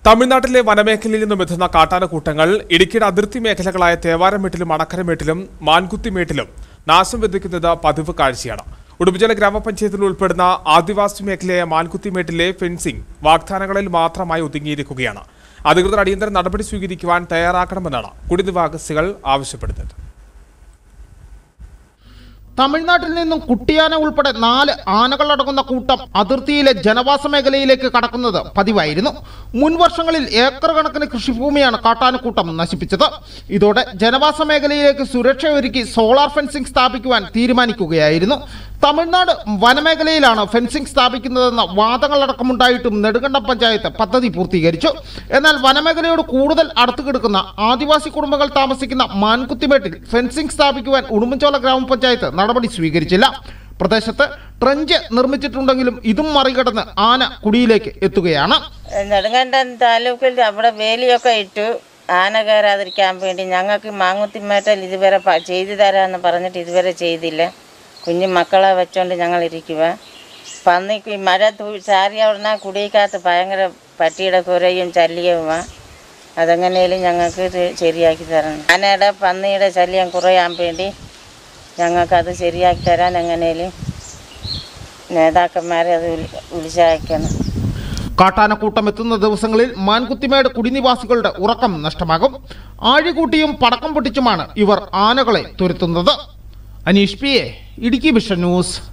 തമിഴ്നാട്ടിലെ വനമേഖലയിൽ നിന്നും എത്തുന്ന കാട്ടാനക്കൂട്ടങ്ങൾ ഇടുക്കിയുടെ അതിർത്തി മേഖലകളായ തേവാരമേട്ടിലും അണക്കരമേട്ടിലും മാൻകുത്തിമേട്ടിലും നാശം വിതയ്ക്കുന്നത് പതിവ് കാഴ്ചയാണ് ഉടുമ്പുചല ഗ്രാമപഞ്ചായത്തിൽ ഉൾപ്പെടുന്ന ആദിവാസി മേഖലയായ മാൻകുത്തിമേട്ടിലെ ഫെൻസിംഗ് വാഗ്ദാനങ്ങളിൽ മാത്രമായി ഒതുങ്ങിയിരിക്കുകയാണ് അധികൃതർ അടിയന്തര നടപടി സ്വീകരിക്കുവാൻ തയ്യാറാക്കണമെന്നാണ് കുടിനിവാസികൾ ആവശ്യപ്പെടുന്നത് തമിഴ്നാട്ടിൽ നിന്നും കുട്ടിയാന ഉൾപ്പെടെ നാല് ആനകളടങ്ങുന്ന കൂട്ടം അതിർത്തിയിലെ ജനവാസ മേഖലയിലേക്ക് കടക്കുന്നത് പതിവായിരുന്നു മുൻ വർഷങ്ങളിൽ ഏക്കർ കണക്കിന് കൃഷിഭൂമിയാണ് കാട്ടാനക്കൂട്ടം നശിപ്പിച്ചത് ഇതോടെ ജനവാസ മേഖലയിലേക്ക് സുരക്ഷ ഒരുക്കി സോളാർ ഫെൻസിംഗ് സ്ഥാപിക്കുവാൻ തീരുമാനിക്കുകയായിരുന്നു തമിഴ്നാട് വനമേഖലയിലാണ് ഫെൻസിംഗ് സ്ഥാപിക്കുന്നതെന്ന വാദങ്ങളടക്കമുണ്ടായിട്ടും നെടുങ്കണ്ടം പഞ്ചായത്ത് പദ്ധതി പൂർത്തീകരിച്ചു എന്നാൽ വനമേഖലയോട് കൂടുതൽ അടുത്തു കിടക്കുന്ന ആദിവാസി കുടുംബങ്ങൾ താമസിക്കുന്ന മാൻകുത്തിമേട്ടിൽ ഫെൻസിംഗ് സ്ഥാപിക്കുവാൻ ഉടുമ്പൻചോല ഗ്രാമപഞ്ചായത്ത് നടപടി സ്വീകരിച്ചില്ല പ്രദേശത്ത് ട്രഞ്ച് നിർമ്മിച്ചിട്ടുണ്ടെങ്കിലും ഇതും മറികടന്ന് ആന കുടിയിലേക്ക് എത്തുകയാണ് നെടുങ്കണ്ടം താലൂക്കിൽ അവിടെ വേലിയൊക്കെ ഇട്ടു ആന കയറാതിരിക്കാൻ വേണ്ടി ഞങ്ങൾക്ക് മാങ്ങുത്തിമേറ്റൽ ഇതുവരെ പ- ചെയ്തു തരാമെന്ന് പറഞ്ഞിട്ട് ഇതുവരെ ചെയ്തില്ല കുഞ്ഞു മക്കളെ വെച്ചോണ്ട് ഞങ്ങൾ ഇരിക്കുക പന്നിക്ക് ഈ മഴ തൂ ചാരിയ ഉടനെ കുടിക്കകത്ത് ഭയങ്കര പട്ടിയുടെ കുരയും ശല്യവുമാണ് അതെങ്ങനെയും ഞങ്ങൾക്ക് ഇത് ശരിയാക്കി തരണം ആനയുടെ പന്നിയുടെ ശല്യം കുറയാൻ വേണ്ടി ഞങ്ങൾക്കത് ശരിയാക്കി തരാൻ എങ്ങനെയും നേതാക്കന്മാരെ അത് വിളി വിളിച്ചയക്കണം കാട്ടാനക്കൂട്ടം എത്തുന്ന ദിവസങ്ങളിൽ മാൻകുത്തിമേട് കുടിനിവാസികളുടെ ഉറക്കം നഷ്ടമാകും ആഴികൂട്ടിയും പടക്കം പൊട്ടിച്ചുമാണ് ഇവർ ആനകളെ തുരത്തുന്നത് Aneesh P A Idukki vision news